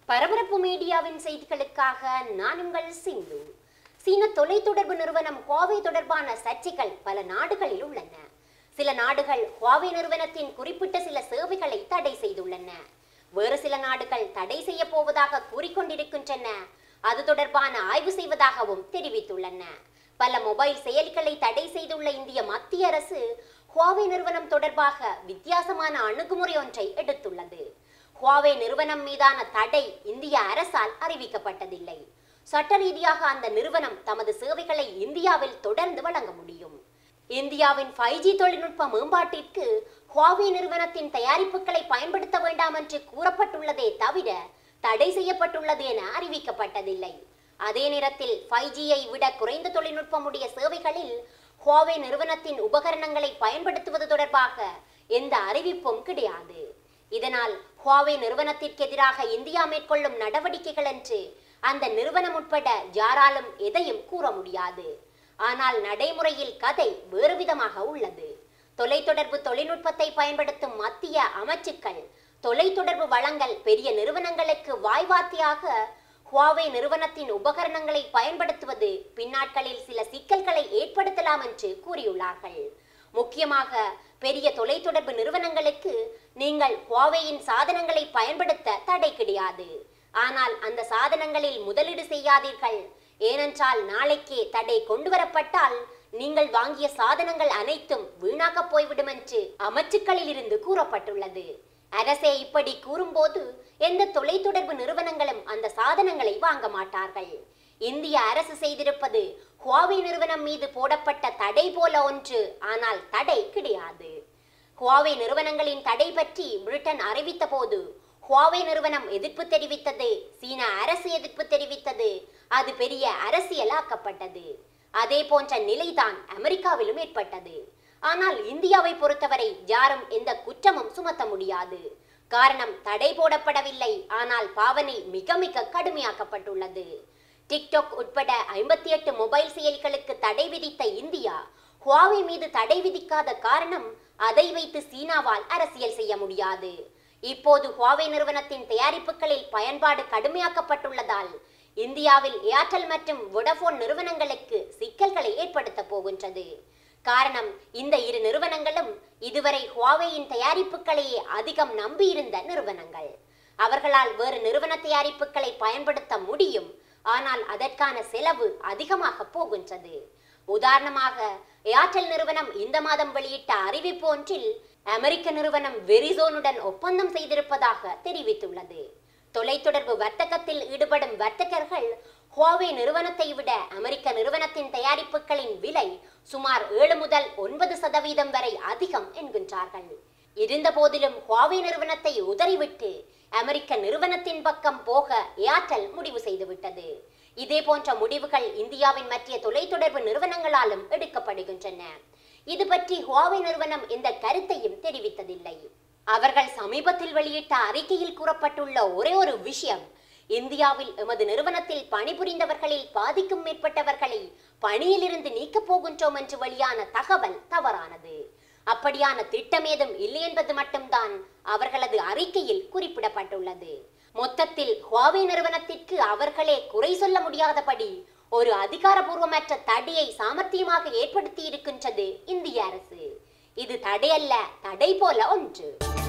பரபரப்பு மீடியாவின் செய்திகளுக்காக நான் உங்கள் சிந்து சீன தொலைத்தொடர்பு நிறுவனம் ஹுவாவே தொடர்பான சர்ச்சைகள் பல நாடுகளில் உள்ளன சில நாடுகள் ஹுவாவே நிறுவனத்தின் குறிப்பிட்ட சில சேவைகளை தடை செய்துள்ளன வேறு சில நாடுகள் தடை செய்ய போவதாக கூறிக்கொண்டிருக்கின்றன அது தொடர்பான ஆய்வு செய்வதாகவும் தெரிவித்துள்ளன பல மொபைல் செயலிகளை தடை செய்துள்ள இந்திய மத்திய அரசு ஹுவாவே நிறுவனம் தொடர்பாக வித்தியாசமான அணுகுமுறை ஒன்றை எடுத்துள்ளது ஹுவாவே நிறுவனம் மீதான தடை இந்திய அரசால் அறிவிக்கப்பட்டதில்லை சட்ட ரீதியாக அந்த நிறுவனம் தமது சேவைகளை இந்தியாவில் தொடர்ந்து வழங்க முடியும் இந்தியாவின் ஃபைவ் ஜி தொழில்நுட்ப மேம்பாட்டிற்கு ஹுவாவே நிறுவனத்தின் தயாரிப்புகளை பயன்படுத்த வேண்டாம் என்று கூறப்பட்டுள்ளதே தவிர தடை செய்யப்பட்டுள்ளது என அறிவிக்கப்பட்டதில்லை அதே நேரத்தில் ஃபைவ் ஜியை விட குறைந்த தொழில்நுட்பமுடைய சேவைகளில் ஹுவாவே நிறுவனத்தின் உபகரணங்களை பயன்படுத்துவது தொடர்பாக எந்த அறிவிப்பும் கிடையாது இதனால் ஹுவாவே நிறுவனத்திற்கு எதிராக இந்தியா மேற்கொள்ளும் நடவடிக்கைகள் என்று அந்த நிறுவனம் உட்பட யாராலும் எதையும் கூற முடியாது ஆனால் நடைமுறையில் கதை வேறு விதமாக உள்ளது தொலைத்தொடர்பு தொழில்நுட்பத்தை பயன்படுத்தும் மத்திய அமைச்சுக்கள் தொலைத்தொடர்பு வழங்கல் பெரிய நிறுவனங்களுக்கு வாய்வார்த்தையாக ஹுவாவே நிறுவனத்தின் உபகரணங்களை பயன்படுத்துவது பின்னாட்களில் சில சிக்கல்களை ஏற்படுத்தலாம் என்று கூறியுள்ளார்கள் முக்கியமாக பெரிய தொலைத்தொடர்பு நிறுவனங்களுக்கு நீங்கள் ஹுவாவேயின் சாதனங்களை பயன்படுத்த தடை கிடையாது ஆனால் அந்த சாதனங்களில் முதலீடு செய்யாதீர்கள் ஏனென்றால் நாளைக்கே தடை கொண்டு வரப்பட்டால் நீங்கள் வாங்கிய சாதனங்கள் அனைத்தும் வீணாக போய்விடும் என்று அமைச்சுக்களில் இருந்து கூறப்பட்டுள்ளது அரசே இப்படி கூறும்போது எந்த தொலைத்தொடர்பு நிறுவனங்களும் அந்த சாதனங்களை வாங்க மாட்டார்கள் இந்திய அரசு செய்திருப்பது ஹுவாவே நிறுவனம் மீது போடப்பட்ட தடை போல ஒன்று ஆனால் தடை கிடையாது ஹுவாவே நிறுவனங்களின் தடை பற்றி பிரிட்டன் அறிவித்த போது ஹுவாவே நிறுவனம் எதிர்ப்பு தெரிவித்தது சீன அரசு எதிர்ப்பு தெரிவித்தது அது பெரிய அரசியலாக்கப்பட்டது அதே போன்ற நிலைதான் அமெரிக்காவிலும் ஏற்பட்டது ஆனால் இந்தியாவை பொறுத்தவரை யாரும் எந்த குற்றமும் சுமத்த முடியாது காரணம் தடை போடப்படவில்லை ஆனால் பாவனை மிக மிக கடுமையாக்கப்பட்டுள்ளது டிக்டாக் உட்பட ஐம்பத்தி எட்டு மொபைல் செயலிகளுக்கு தடை விதித்த இந்தியா ஹுவாவே மீது தடை விதிக்காத காரணம் அதை வைத்து சீனாவால் அரசியல் செய்ய முடியாது இப்போது ஹுவாவே நிறுவனத்தின் தயாரிப்புகளில் பயன்பாடு கடுமையாக்கப்பட்டுள்ளதால் இந்தியாவில் ஏர்டெல் மற்றும் வோடபோன் நிறுவனங்களுக்கு சிக்கல்களை ஏற்படுத்த போகின்றது காரணம் இந்த இரு நிறுவனங்களும் இதுவரை ஹுவாவேயின் தயாரிப்புகளையே அதிகம் நம்பியிருந்த நிறுவனங்கள் அவர்களால் வேறு நிறுவன தயாரிப்புகளை பயன்படுத்த முடியும் ஆனால் அதற்கான செலவு அதிகமாக போகின்றது உதாரணமாக ஏர்டெல் நிறுவனம் இந்த மாதம் வெளியிட்ட அறிவிப்பு ஒன்றில் அமெரிக்க நிறுவனம் வெரிசோனுடன் ஒப்பந்தம் செய்திருப்பதாக தெரிவித்துள்ளது தொலைத்தொடர்பு வர்த்தகத்தில் ஈடுபடும் வர்த்தகர்கள் ஹுவாவே நிறுவனத்தை விட அமெரிக்க நிறுவனத்தின் தயாரிப்புகளின் விலை சுமார் ஏழு முதல் ஒன்பது சதவீதம் வரை அதிகம் என்கின்றார்கள் இருந்த போதிலும் ஹுவாவே நிறுவனத்தை உதறிவிட்டு அமெரிக்க நிறுவனத்தின் பக்கம் போக ஏர்டெல் முடிவு செய்துவிட்டது இதே போன்ற முடிவுகள் இந்தியாவின் மற்ற தொலைத்தொடர்பு நிறுவனங்களாலும் எடுக்கப்படுகின்றன இது பற்றி ஹுவாவே நிறுவனம் எந்த கருத்தையும் தெரிவித்ததில்லை அவர்கள் சமீபத்தில் வெளியிட்ட அறிக்கையில் கூறப்பட்டுள்ள ஒரே ஒரு விஷயம் இந்தியாவில் எமது நிறுவனத்தில் பணிபுரிந்தவர்களில் பாதிக்கும் மேற்பட்டவர்களை பணியிலிருந்து நீக்கப் போகின்றோம் என்று வெளியான தகவல் தவறானது அப்படியான திட்டமேதும் இல்லை என்பது மட்டும்தான் அவர்களது அறிக்கையில் குறிப்பிடப்பட்டுள்ளது மொத்தத்தில் ஹுவாவே நிறுவனத்திற்கு அவர்களே குறை சொல்ல முடியாதபடி ஒரு அதிகாரபூர்வமற்ற தடையை சாமர்த்தியமாக ஏற்படுத்தி இருக்கின்றது இந்திய அரசு இது தடையல்ல தடை போல ஒன்று